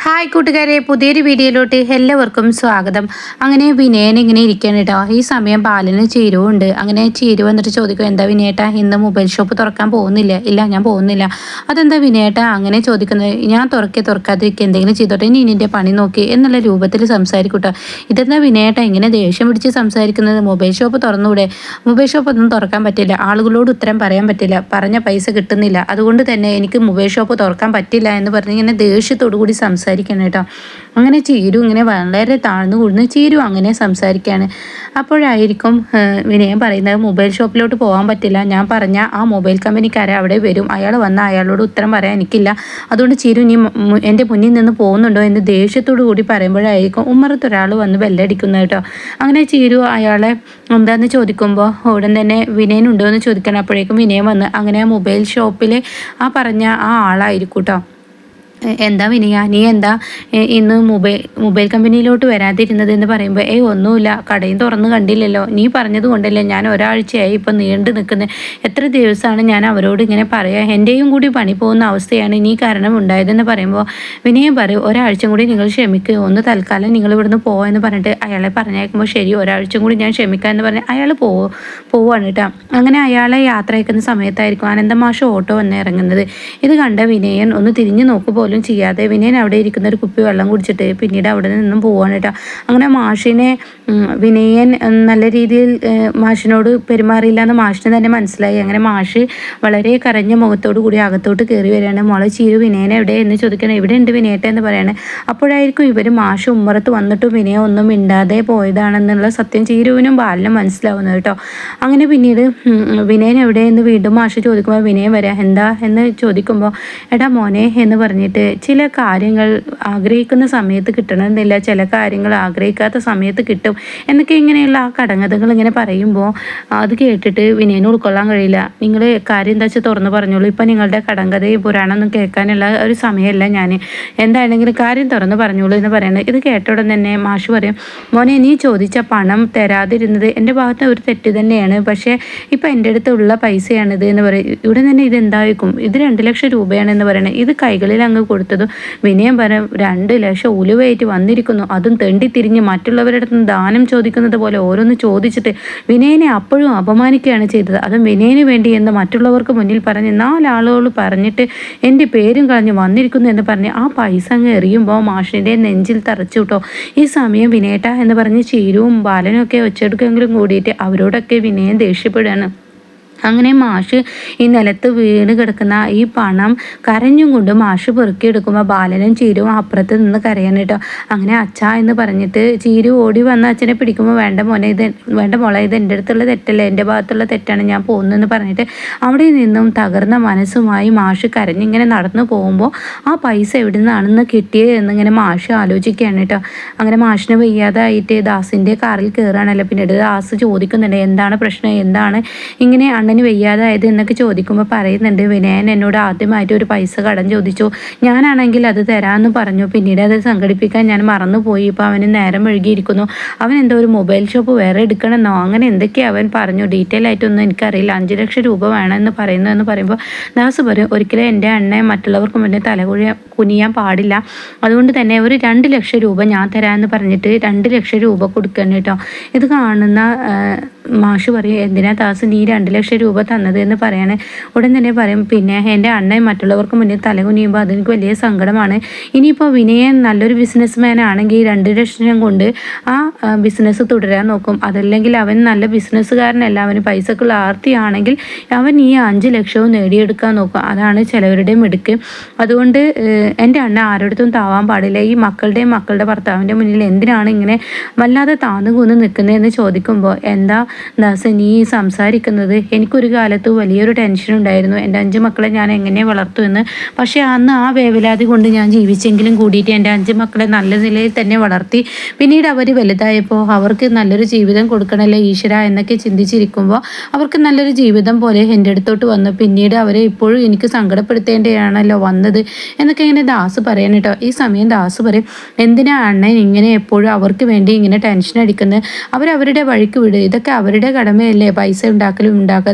hi കൂട്ടുകാരെ പുതിയൊരു വീഡിയോയിലോട്ട് എല്ലാവർക്കും സ്വാഗതം അങ്ങനെ വിനയൻ ഇങ്ങനെ ഇരിക്കുകയാണ് കേട്ടോ ഈ സമയം ബാലന് ചീരു ഉണ്ട് അങ്ങനെ ചീരു വന്നിട്ട് ചോദിക്കും എന്താ വിനയേട്ടാ ഇന്ന് മൊബൈൽ ഷോപ്പ് തുറക്കാൻ പോകുന്നില്ല ഇല്ല ഞാൻ പോകുന്നില്ല അതെന്താ വിനയേട്ടാ അങ്ങനെ ചോദിക്കുന്നത് ഞാൻ തുറക്കെ തുറക്കാതിരിക്കുക എന്തെങ്കിലും ചെയ്തോട്ടെ ഇനി നിന്റെ പണി നോക്കി എന്നുള്ള രൂപത്തിൽ സംസാരിക്കൂട്ടോ ഇതെന്താ വിനയേട്ടാ ഇങ്ങനെ ദേഷ്യം പിടിച്ച് സംസാരിക്കുന്നത് മൊബൈൽ ഷോപ്പ് തുറന്നുകൂടെ മൊബൈൽ ഷോപ്പ് ഒന്നും തുറക്കാൻ പറ്റില്ല ആളുകളോട് ഉത്തരം പറയാൻ പറ്റില്ല പറഞ്ഞ പൈസ കിട്ടുന്നില്ല അതുകൊണ്ട് തന്നെ എനിക്ക് മൊബൈൽ ഷോപ്പ് തുറക്കാൻ പറ്റില്ല എന്ന് പറഞ്ഞ് ഇങ്ങനെ ദേഷ്യത്തോടു കൂടി സംസാരിക്കണം കേട്ടോ അങ്ങനെ ചീരു ഇങ്ങനെ വളരെ താഴ്ന്നു കൂടുന്നു ചീരു അങ്ങനെ സംസാരിക്കുകയാണ് അപ്പോഴായിരിക്കും ആ, വിനയൻ പറയുന്നത് മൊബൈൽ ഷോപ്പിലോട്ട് പോകാൻ പറ്റില്ല ഞാൻ പറഞ്ഞ ആ മൊബൈൽ കമ്പനിക്കാരെ അവിടെ വരും അയാൾ വന്ന അയാളോട് ഉത്തരം പറയാൻ എനിക്കില്ല അതുകൊണ്ട് ചിരു നീ മു- മു- എൻ്റെ മുന്നിൽ നിന്ന് പോകുന്നുണ്ടോ എന്ന് ദേഷ്യത്തോടു കൂടി പറയുമ്പോഴായിരിക്കും ഉമ്മറത്ത് ഒരാൾ വന്ന് ബെല്ലടിക്കുന്നത് കേട്ടോ അങ്ങനെ ചീരു അയാളെ എന്താന്ന് ചോദിക്കുമ്പോൾ ഉടൻ തന്നെ വിനയൻ ഉണ്ടോ എന്ന് ചോദിക്കണം അപ്പോഴേക്കും വിനയൻ വന്ന് അങ്ങനെ ആ മൊബൈൽ ഷോപ്പിൽ ആ പറഞ്ഞ ആ ആളായിരിക്കും കേട്ടോ എ- എന്താ വിനയ നീ എന്താ എ, ഇന്ന് മൊബൈൽ മൊബൈൽ കമ്പനിയിലോട്ട് വരാതിരുന്നത് എന്ന് പറയുമ്പോൾ ഏയ് ഒന്നുമില്ല കടയും തുറന്ന് കണ്ടില്ലല്ലോ നീ പറഞ്ഞത് കൊണ്ടല്ലേ ഞാൻ ഒരാഴ്ചയായി ഇപ്പം നീണ്ടു നിൽക്കുന്നത് എത്ര ദിവസമാണ് ഞാൻ അവരോട് ഇങ്ങനെ പറയാ എൻ്റെയും കൂടി പണി പോകുന്ന അവസ്ഥയാണ് നീ കാരണം ഉണ്ടായതെന്ന് പറയുമ്പോൾ വിനയം പറയും ഒരാഴ്ച കൂടി നിങ്ങൾ ക്ഷമിക്കുക ഒന്ന് തൽക്കാലം നിങ്ങൾ ഇവിടുന്ന് പോവെന്ന് പറഞ്ഞിട്ട് അയാളെ പറഞ്ഞേക്കുമ്പോൾ ശരി ഒരാഴ്ച കൂടി ഞാൻ ക്ഷമിക്കാം എന്ന് പറഞ്ഞ് അയാൾ പോവോ പോവാണ് കേട്ടോ അങ്ങനെ അയാളെ യാത്ര അയക്കുന്ന സമയത്തായിരിക്കും ആനന്ദമാഷ ഓട്ടോ വന്ന് ഇറങ്ങുന്നത് ഇത് കണ്ട വിനയൻ ഒന്ന് തിരിഞ്ഞു നോക്കുക പോലും ചെയ്യാതെ വിനയൻ അവിടെ ഇരിക്കുന്ന ഒരു കുപ്പി വെള്ളം കുടിച്ചിട്ട് പിന്നീട് അവിടെ നിന്നും പോവാണ് കേട്ടോ അങ്ങനെ മാഷിനെ ഉം, വിനയൻ ഉം, നല്ല രീതിയിൽ ഏഹ്, മാഷിനോട് പെരുമാറിയില്ല എന്ന് മാഷിന് തന്നെ മനസ്സിലായി അങ്ങനെ മാഷ് വളരെ കരഞ്ഞ മുഖത്തോടു കൂടി അകത്തോട്ട് കയറി വരികയാണ് മോളെ ചീരു വിനയൻ എവിടെ എന്ന് ചോദിക്കണം ഇവിടെ ഉണ്ട് വിനയേട്ട എന്ന് പറയാണ് അപ്പോഴായിരിക്കും ഇവർ മാഷ് ഉമ്മറത്ത് വന്നിട്ടും വിനയ ഒന്നും മിണ്ടാതെ പോയതാണെന്നുള്ള സത്യം ചീരുവിനും ബാലിനും മനസ്സിലാവുന്നത് കേട്ടോ അങ്ങനെ പിന്നീട് ഉം, വിനയൻ എവിടെ എന്ന് വീണ്ടും മാഷ് ചോദിക്കുമ്പോൾ വിനയൻ വരാം എന്താ എന്ന് ചോദിക്കുമ്പോൾ എടാ മോനെ എന്ന് പറഞ്ഞിട്ട് ചില കാര്യങ്ങൾ ആഗ്രഹിക്കുന്ന സമയത്ത് കിട്ടണമെന്നില്ല ചില കാര്യങ്ങൾ ആഗ്രഹിക്കാത്ത സമയത്ത് കിട്ടും എന്നൊക്കെ ഇങ്ങനെയുള്ള ആ കടങ്കഥകൾ ഇങ്ങനെ പറയുമ്പോൾ അത് കേട്ടിട്ട് വിനയന് ഉൾക്കൊള്ളാൻ കഴിയില്ല നിങ്ങൾ കാര്യം എന്താ വെച്ചാൽ തുറന്ന് പറഞ്ഞോളൂ ഇപ്പം നിങ്ങളുടെ കടങ്കഥയും പുരാണമൊന്നും കേൾക്കാനുള്ള ഒരു സമയമല്ല ഞാൻ എന്താണെങ്കിലും കാര്യം തുറന്ന് പറഞ്ഞോളൂ എന്ന് പറയുന്നത് ഇത് കേട്ട ഉടൻ തന്നെ മാഷ് പറയും മോനെ നീ ചോദിച്ച പണം തരാതിരുന്നത് എൻ്റെ ഭാഗത്ത് ഒരു തെറ്റ് തന്നെയാണ് പക്ഷേ ഇപ്പം എൻ്റെ അടുത്തുള്ള പൈസയാണിത് എന്ന് പറയും ഇവിടെ തന്നെ ഇത് എന്തായിരിക്കും ഇത് രണ്ട് ലക്ഷം രൂപയാണെന്ന് പറയണത് ഇത് കൈകളിൽ അങ്ങ് കൊടുത്തതും വിനയം പറയും രണ്ട് ലക്ഷം ഉലുവയായിട്ട് വന്നിരിക്കുന്നു അതും തെണ്ടി തിരിഞ്ഞ് മറ്റുള്ളവരുടെ അടുത്ത് നിന്ന് ദാനം ചോദിക്കുന്നത് പോലെ ഓരോന്ന് ചോദിച്ചിട്ട് വിനയനെ അപ്പോഴും അപമാനിക്കുകയാണ് ചെയ്തത് അതും വിനയന് വേണ്ടി എന്ന് മറ്റുള്ളവർക്ക് മുന്നിൽ പറഞ്ഞ് നാലാളുകൾ പറഞ്ഞിട്ട് എൻ്റെ പേരും കളഞ്ഞ് വന്നിരിക്കുന്നു എന്ന് പറഞ്ഞ് ആ പൈസ അങ്ങ് എറിയുമ്പോൾ മാഷിൻ്റെ നെഞ്ചിൽ തറച്ചു കേട്ടോ ഈ സമയം വിനയേട്ട എന്ന് പറഞ്ഞ് ചീരുവും ബാലനും ഒക്കെ ഒച്ചെടുക്കെങ്കിലും കൂടിയിട്ട് അവരോടൊക്കെ വിനയൻ ദേഷ്യപ്പെടുകയാണ് അങ്ങനെ മാഷ് ഈ നിലത്ത് വീണ് കിടക്കുന്ന ഈ പണം കരഞ്ഞും കൊണ്ട് മാഷ് പെറുക്കിയെടുക്കുമ്പോൾ ബാലനും ചീരുവും അപ്പുറത്ത് നിന്ന് കരയാൻ കേട്ടോ അങ്ങനെ അച്ഛ എന്ന് പറഞ്ഞിട്ട് ചീരു ഓടി വന്ന് അച്ഛനെ പിടിക്കുമ്പോൾ വേണ്ട മോനെ ഇത് വേണ്ട മോളെ ഇത് എൻ്റെ അടുത്തുള്ള തെറ്റല്ല എൻ്റെ ഭാഗത്തുള്ള തെറ്റാണ് ഞാൻ പോകുന്നതെന്ന് പറഞ്ഞിട്ട് അവിടെ നിന്നും തകർന്ന മനസ്സുമായി മാഷ് കരഞ്ഞിങ്ങനെ നടന്നു പോകുമ്പോൾ ആ പൈസ എവിടെ നിന്നാണെന്ന് കിട്ടിയത് എന്നിങ്ങനെ മാഷ് ആലോചിക്കുകയാണ് കേട്ടോ അങ്ങനെ മാഷിന് വയ്യാതായിട്ട് ദാസിൻ്റെ കാറിൽ കയറുകയാണല്ലോ പിന്നീട് ദാസ് ചോദിക്കുന്നുണ്ട് എന്താണ് പ്രശ്നം എന്താണ് ഇങ്ങനെ അണ്ണന് വയ്യാതായത് എന്നൊക്കെ ചോദിക്കുമ്പോൾ പറയുന്നുണ്ട് വിനയൻ എന്നോട് ആദ്യമായിട്ട് ഒരു പൈസ കടം ചോദിച്ചു ഞാനാണെങ്കിൽ അത് തരാമെന്ന് പറഞ്ഞു പിന്നീട് അത് സംഘടിപ്പിക്കാൻ ഞാൻ മറന്നുപോയി ഇപ്പോൾ അവന് നേരം വഴുകിയിരിക്കുന്നു അവൻ എന്തോ ഒരു മൊബൈൽ ഷോപ്പ് വേറെ എടുക്കണമെന്നോ അങ്ങനെ എന്തൊക്കെയോ അവൻ പറഞ്ഞു ഡീറ്റെയിൽ ആയിട്ടൊന്നും എനിക്കറിയില്ല അഞ്ച് ലക്ഷം രൂപ വേണമെന്ന് പറയുന്നു എന്ന് പറയുമ്പോൾ ദാസ് പറയും ഒരിക്കലും എൻ്റെ അണ്ണയെ മറ്റുള്ളവർക്ക് മുന്നേ തലകുഴി കുനിയാൻ പാടില്ല അതുകൊണ്ട് തന്നെ ഒരു രണ്ട് ലക്ഷം രൂപ ഞാൻ തരാമെന്ന് പറഞ്ഞിട്ട് രണ്ട് ലക്ഷം രൂപ കൊടുക്കണം കേട്ടോ ഇത് കാണുന്ന ആ, മാഷ് പറയും എന്തിനാ ദാസ് നീ രണ്ട് ലക്ഷം രൂപ തന്നത് എന്ന് പറയാണ് ഉടൻ തന്നെ പറയും പിന്നെ എൻ്റെ അണ്ണൻ മറ്റുള്ളവർക്ക് മുന്നിൽ തലകുനിയുമ്പോൾ അതെനിക്ക് വലിയ സങ്കടമാണ് ഇനിയിപ്പോൾ വിനയൻ നല്ലൊരു ബിസിനസ്മാൻ ആണെങ്കിൽ രണ്ട് ലക്ഷം കൊണ്ട് ആ ബിസിനസ് തുടരാൻ നോക്കും അതല്ലെങ്കിൽ അവൻ നല്ല ബിസിനസ്സുകാരനല്ല അവന് പൈസക്കുള്ള ആർത്തിയാണെങ്കിൽ അവൻ ഈ അഞ്ച് ലക്ഷവും നേടിയെടുക്കാൻ നോക്കും അതാണ് ചിലവരുടെ മിടുക്ക് അതുകൊണ്ട് ഏഹ്, എൻ്റെ അണ്ണ ആരോടത്തും താവാൻ പാടില്ല ഈ മക്കളുടെയും മക്കളുടെ ഭർത്താവിൻ്റെ മുന്നിൽ എന്തിനാണ് ഇങ്ങനെ വല്ലാതെ താന്നു കൂന്ന് നിൽക്കുന്നതെന്ന് ചോദിക്കുമ്പോൾ എന്താ ദാസൻ നീ സംസാരിക്കുന്നത് എനിക്കൊരു കാലത്ത് വലിയൊരു ടെൻഷൻ ഉണ്ടായിരുന്നു എൻ്റെ അഞ്ച് മക്കളെ ഞാൻ എങ്ങനെ വളർത്തുമെന്ന് പക്ഷേ അന്ന് ആ വേവലാതി കൊണ്ട് ഞാൻ ജീവിച്ചെങ്കിലും കൂടിയിട്ട് എൻ്റെ അഞ്ച് മക്കളെ നല്ല നിലയിൽ തന്നെ വളർത്തി പിന്നീട് അവർ വലുതായപ്പോൾ അവർക്ക് നല്ലൊരു ജീവിതം കൊടുക്കണമല്ലോ ഈശ്വര എന്നൊക്കെ ചിന്തിച്ചിരിക്കുമ്പോൾ അവർക്ക് നല്ലൊരു ജീവിതം പോലെ എൻ്റെ അടുത്തോട്ട് വന്നു പിന്നീട് അവരെ ഇപ്പോഴും എനിക്ക് സങ്കടപ്പെടുത്തേണ്ടതാണല്ലോ വന്നത് എന്നൊക്കെ ഇങ്ങനെ ദാസ് പറയാൻ കേട്ടോ ഈ സമയം ദാസ് പറയും എന്തിനാ അണ്ണൻ ഇങ്ങനെ എപ്പോഴും അവർക്ക് വേണ്ടി ഇങ്ങനെ ടെൻഷൻ അടിക്കുന്നത് അവരവരുടെ വഴിക്ക് വിട് ഇതൊക്കെ അവരുടെ കടമയല്ലേ പൈസ ഉണ്ടാക്കലും ഉണ്ടാക്കാത്ത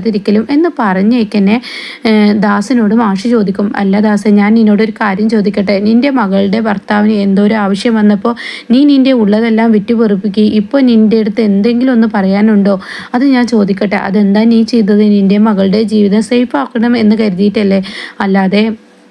ഇല്ലാതിരിക്കലും എന്ന് പറഞ്ഞേക്കന്നെ ദാസിനോട് മാഷ് ചോദിക്കും അല്ല ദാസ് ഞാൻ നിന്നോട് ഒരു കാര്യം ചോദിക്കട്ടെ നിന്റെ മകളുടെ ഭർത്താവിന് എന്തോ ഒരു ആവശ്യം വന്നപ്പോൾ നീ നിന്റെ ഉള്ളതെല്ലാം വിറ്റ് വെറുപ്പിക്കുക ഇപ്പോൾ നിന്റെ അടുത്ത് എന്തെങ്കിലും ഒന്ന് പറയാനുണ്ടോ അത് ഞാൻ ചോദിക്കട്ടെ അതെന്താ നീ ചെയ്തത് നിന്റെ മകളുടെ ജീവിതം സേഫ് ആക്കണം എന്ന് കരുതിയിട്ടല്ലേ അല്ലാതെ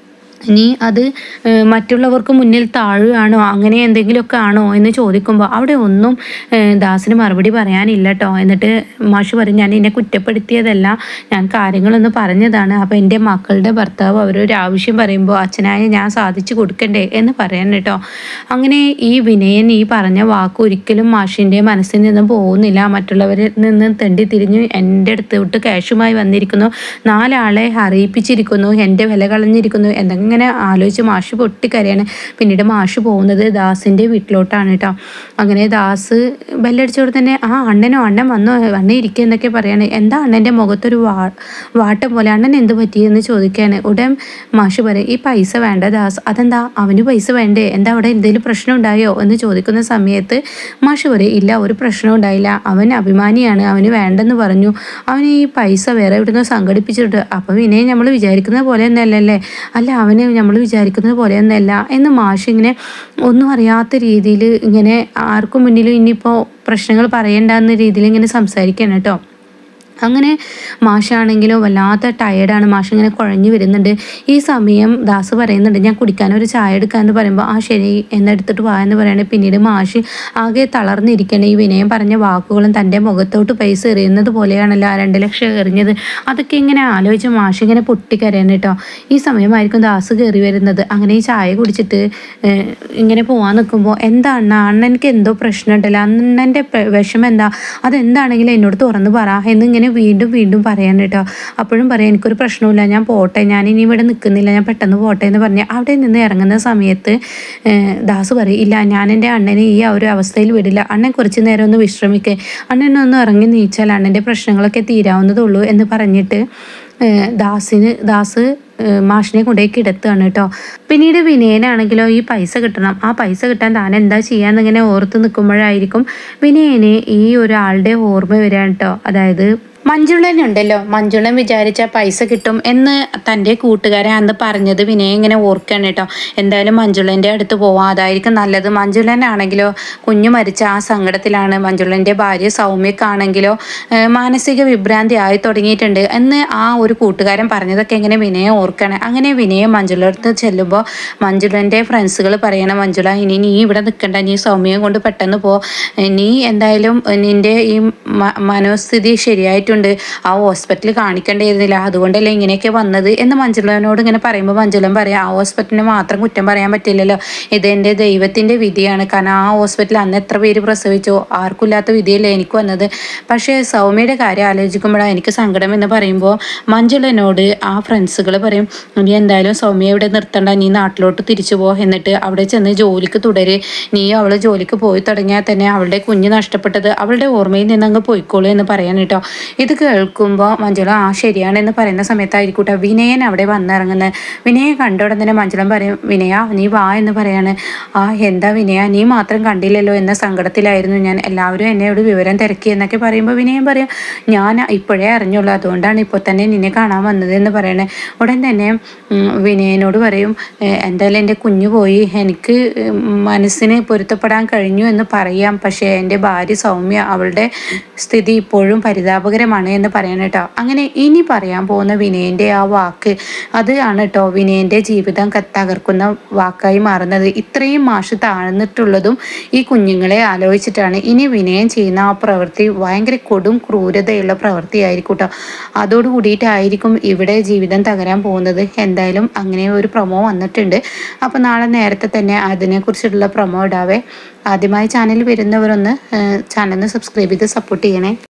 നീ അത് ഏഹ്, മറ്റുള്ളവർക്ക് മുന്നിൽ താഴുകയാണോ അങ്ങനെ എന്തെങ്കിലുമൊക്കെ ആണോ എന്ന് ചോദിക്കുമ്പോൾ അവിടെ ഒന്നും ഏഹ്, ദാസിന് മറുപടി പറയാനില്ല കേട്ടോ എന്നിട്ട് മാഷ് പറയും ഞാൻ എന്നെ കുറ്റപ്പെടുത്തിയതല്ല ഞാൻ കാര്യങ്ങളൊന്ന് പറഞ്ഞതാണ് അപ്പോൾ എൻ്റെ മക്കളുടെ ഭർത്താവ് അവരൊരു ആവശ്യം പറയുമ്പോൾ അച്ഛനായ ഞാൻ സാധിച്ചു കൊടുക്കണ്ടേ എന്ന് പറയാൻ കേട്ടോ അങ്ങനെ ഈ വിനയൻ ഈ പറഞ്ഞ വാക്ക് ഒരിക്കലും മാഷിൻ്റെ മനസ്സിൽ നിന്ന് പോകുന്നില്ല മറ്റുള്ളവരിൽ നിന്ന് തെണ്ടി തിരിഞ്ഞ് എൻ്റെ അടുത്തോട്ട് ക്യാഷുമായി വന്നിരിക്കുന്നു നാലാളെ അറിയിപ്പിച്ചിരിക്കുന്നു എൻ്റെ വില കളഞ്ഞിരിക്കുന്നു എന്തെങ്കിലും ആലോചിച്ച് മാഷ് പൊട്ടിക്കരയാണ് പിന്നീട് മാഷ് പോകുന്നത് ദാസിൻ്റെ വീട്ടിലോട്ടാണ് കേട്ടോ അങ്ങനെ ദാസ് ബെല്ലടിച്ചോടെ തന്നെ ആ അണ്ണനോ അണ്ണൻ വന്നോ അണ്ണൻ ഇരിക്കുക എന്നൊക്കെ പറയാണ് എന്താ അണ്ണൻ്റെ മുഖത്തൊരു വാ വാട്ടം പോലെ അണ്ണൻ എന്ത് പറ്റിയെന്ന് ചോദിക്കുകയാണ് ഉടൻ മാഷ് പറയും ഈ പൈസ വേണ്ട ദാസ് അതെന്താ അവന് പൈസ വേണ്ടേ എന്താ അവിടെ എന്തെങ്കിലും പ്രശ്നം ഉണ്ടായോ എന്ന് ചോദിക്കുന്ന സമയത്ത് മാഷ് പറയും ഇല്ല ഒരു പ്രശ്നം ഉണ്ടായില്ല അവൻ അഭിമാനിയാണ് അവന് വേണ്ടെന്ന് പറഞ്ഞു അവന് ഈ പൈസ വേറെ ഇവിടുന്ന് സംഘടിപ്പിച്ചിട്ട് അപ്പം പിന്നെ നമ്മൾ വിചാരിക്കുന്ന പോലെ ഒന്നല്ലല്ലേ അല്ല അവന് നമ്മൾ വിചാരിക്കുന്നത് പോലെയൊന്നല്ല എന്ന് മാഷ് ഇങ്ങനെ ഒന്നും അറിയാത്ത രീതിയിൽ ഇങ്ങനെ ആർക്കും മുന്നിലും ഇനിയിപ്പോൾ പ്രശ്നങ്ങൾ പറയണ്ട എന്ന രീതിയിൽ ഇങ്ങനെ സംസാരിക്കണം കേട്ടോ അങ്ങനെ മാഷാണെങ്കിലോ വല്ലാത്ത ടയേർഡാണ് മാഷ് ഇങ്ങനെ കുഴഞ്ഞു വരുന്നുണ്ട് ഈ സമയം ദാസ് പറയുന്നുണ്ട് ഞാൻ കുടിക്കാൻ ഒരു ചായ എടുക്കാമെന്ന് പറയുമ്പോൾ ആ ശരി എന്നെടുത്തിട്ട് വാ എന്ന് പറയുന്നത് പിന്നീട് മാഷ് ആകെ തളർന്നിരിക്കണം ഈ വിനയം പറഞ്ഞ വാക്കുകളും തൻ്റെ മുഖത്തോട്ട് പൈസ എറിയുന്നത് പോലെയാണല്ലോ ആ രണ്ട് ലക്ഷം എറിഞ്ഞത് അതൊക്കെ ഇങ്ങനെ ആലോചിച്ച് മാഷ് ഇങ്ങനെ പൊട്ടിക്കരയാണ് കേട്ടോ ഈ സമയമായിരിക്കും ദാസ് കയറി വരുന്നത് അങ്ങനെ ഈ ചായ കുടിച്ചിട്ട് ഏഹ്, ഇങ്ങനെ പോവാൻ നിൽക്കുമ്പോൾ എന്താ അണ്ണ അണ്ണനിക്ക് എന്തോ പ്രശ്നമുണ്ടല്ലോ അണ്ണൻ്റെ പെ- വിഷമം എന്താ അതെന്താണെങ്കിലും എന്നോട് തുറന്ന് പറ എന്നിങ്ങനെ വീണ്ടും വീണ്ടും പറയാൻ കേട്ടോ അപ്പോഴും പറയാം എനിക്കൊരു പ്രശ്നമില്ല ഞാൻ പോട്ടെ ഞാൻ ഇനി ഇവിടെ നിൽക്കുന്നില്ല ഞാൻ പെട്ടെന്ന് പോട്ടെ എന്ന് പറഞ്ഞ് അവിടെ നിന്ന് ഇറങ്ങുന്ന സമയത്ത് ഏഹ്, ദാസ് പറയും ഇല്ല ഞാൻ എൻ്റെ അണ്ണനെ ഈ ആ ഒരു അവസ്ഥയിൽ വിടില്ല അണ്ണൻ കുറച്ച് നേരം ഒന്ന് വിശ്രമിക്കേ അണ്ണനൊന്ന് ഇറങ്ങി നീച്ചാൽ അണ്ണൻ്റെ പ്രശ്നങ്ങളൊക്കെ തീരാവുന്നതുള്ളൂ എന്ന് പറഞ്ഞിട്ട് ഏഹ്, ദാസിന് ദാസ് ഏഹ്, മാഷിനെ കൊണ്ടുപോയി കിടത്തുകയാണ് കേട്ടോ പിന്നീട് വിനയനാണെങ്കിലോ ഈ പൈസ കിട്ടണം ആ പൈസ കിട്ടാൻ താൻ എന്താ ചെയ്യാന്നിങ്ങനെ ഓർത്ത് നിൽക്കുമ്പോഴായിരിക്കും വിനയന് ഈ ഒരാളുടെ ഓർമ്മ വരികയാണ് കേട്ടോ അതായത് മഞ്ജുളൻ ഉണ്ടല്ലോ മഞ്ജുളൻ വിചാരിച്ച പൈസ കിട്ടും എന്ന് തൻ്റെ കൂട്ടുകാരെ അന്ന് പറഞ്ഞത് വിനയ ഇങ്ങനെ ഓർക്കുകയാണ് കേട്ടോ എന്തായാലും മഞ്ജുളൻ്റെ അടുത്ത് പോവാം അതായിരിക്കും നല്ലത് മഞ്ജുളൻ ആണെങ്കിലോ കുഞ്ഞു മരിച്ച ആ സങ്കടത്തിലാണ് മഞ്ജുളൻ്റെ ഭാര്യ സൗമ്യക്കാണെങ്കിലോ ഏഹ്, മാനസിക വിഭ്രാന്തി ആയി തുടങ്ങിയിട്ടുണ്ട് എന്ന് ആ ഒരു കൂട്ടുകാരൻ പറഞ്ഞതൊക്കെ ഇങ്ങനെ വിനയം ഓർക്കുകയാണ് അങ്ങനെ വിനയം മഞ്ജുള അടുത്ത് ചെല്ലുമ്പോൾ മഞ്ജുളൻ്റെ ഫ്രണ്ട്സുകൾ പറയണം മഞ്ജുള ഇനി നീ ഇവിടെ നിൽക്കണ്ട നീ സൗമ്യം കൊണ്ട് പെട്ടെന്ന് പോ ഏഹ്, നീ എന്തായാലും ഏഹ്, നിൻ്റെ ഈ മ- മനോസ്ഥിതി ശരിയായിട്ടുണ്ട് ആ ഹോസ്പിറ്റലിൽ കാണിക്കേണ്ടിയിരുന്നില്ല അതുകൊണ്ടല്ലേ ഇങ്ങനെയൊക്കെ വന്നത് എന്ന് മഞ്ജുളനോട് ഇങ്ങനെ പറയുമ്പോൾ മഞ്ജുളൻ പറയാം ആ ഹോസ്പിറ്റലിന് മാത്രം കുറ്റം പറയാൻ പറ്റില്ലല്ലോ ഇത് എൻ്റെ ദൈവത്തിൻ്റെ വിധിയാണ് കാരണം ആ ഹോസ്പിറ്റലിൽ അന്ന് എത്ര പേര് പ്രസവിച്ചോ ആർക്കും ഇല്ലാത്ത വിധിയല്ലേ എനിക്ക് വന്നത് പക്ഷേ സൗമ്യയുടെ കാര്യം ആലോചിക്കുമ്പോഴാണ് എനിക്ക് സങ്കടം എന്ന് പറയുമ്പോൾ മഞ്ജുളനോട് ആ ഫ്രണ്ട്സുകൾ പറയും നീ എന്തായാലും സൗമ്യ ഇവിടെ നിർത്തണ്ട നീ നാട്ടിലോട്ട് തിരിച്ചു പോ എന്നിട്ട് അവിടെ ചെന്ന് ജോലിക്ക് തുടര് നീ അവൾ ജോലിക്ക് പോയി തുടങ്ങിയാൽ തന്നെ അവളുടെ കുഞ്ഞ് നഷ്ടപ്പെട്ടത് അവളുടെ ഓർമ്മയിൽ നിന്ന് അങ്ങ് പോയിക്കോളൂ എന്ന് പറയാൻ കേട്ടോ ഇത് കേൾക്കുമ്പോൾ മഞ്ജുള ആ ശരിയാണെന്ന് പറയുന്ന സമയത്തായിരിക്കൂട്ടോ വിനയൻ അവിടെ വന്നിറങ്ങുന്നത് വിനയെ കണ്ട ഉടൻ തന്നെ മഞ്ജുളം പറയും വിനയ നീ വാ എന്ന് പറയാണ് ആ എന്താ വിനയ നീ മാത്രം കണ്ടില്ലല്ലോ എന്ന സങ്കടത്തിലായിരുന്നു ഞാൻ എല്ലാവരും എന്നോട് വിവരം തിരക്കി എന്നൊക്കെ പറയുമ്പോൾ വിനയൻ പറയും ഞാൻ ഇപ്പോഴേ അറിഞ്ഞുള്ളൂ അതുകൊണ്ടാണ് ഇപ്പോൾ തന്നെ നിന്നെ കാണാൻ വന്നത് എന്ന് പറയണേ ഉടൻ തന്നെ ഉം, വിനയനോട് പറയും "ഏ, എന്തായാലും എൻ്റെ കുഞ്ഞു പോയി എനിക്ക് ഉം, മനസ്സിന് പൊരുത്തപ്പെടാൻ കഴിഞ്ഞു എന്ന് പറയാം പക്ഷേ എൻ്റെ ഭാര്യ സൗമ്യ അവളുടെ സ്ഥിതി ഇപ്പോഴും പരിതാപകരമാണ് എന്ന് പറയണം കേട്ടോ അങ്ങനെ ഇനി പറയാൻ പോകുന്ന വിനയൻ്റെ ആ വാക്ക് അത് ആണ് കേട്ടോ വിനയൻ്റെ ജീവിതം ക- തകർക്കുന്ന വാക്കായി മാറുന്നത് ഇത്രയും മാഷ് താഴ്ന്നിട്ടുള്ളതും ഈ കുഞ്ഞുങ്ങളെ ആലോചിച്ചിട്ടാണ് ഇനി വിനയം ചെയ്യുന്ന ആ പ്രവൃത്തി ഭയങ്കര കൊടും ക്രൂരതയുള്ള പ്രവൃത്തിയായിരിക്കും കേട്ടോ അതോട് കൂടിയിട്ടായിരിക്കും ഇവിടെ ജീവിതം തകരാൻ പോകുന്നത് എന്തായാലും അങ്ങനെ ഒരു പ്രൊമോ വന്നിട്ടുണ്ട് അപ്പോൾ നാളെ നേരത്തെ തന്നെ അതിനെക്കുറിച്ചിട്ടുള്ള പ്രൊമോ ഇടാവേ ആദ്യമായി ചാനൽ വരുന്നവരൊന്ന് ചാനൽ സബ്സ്ക്രൈബ് ചെയ്ത് സപ്പോർട്ട് ചെയ്യണേ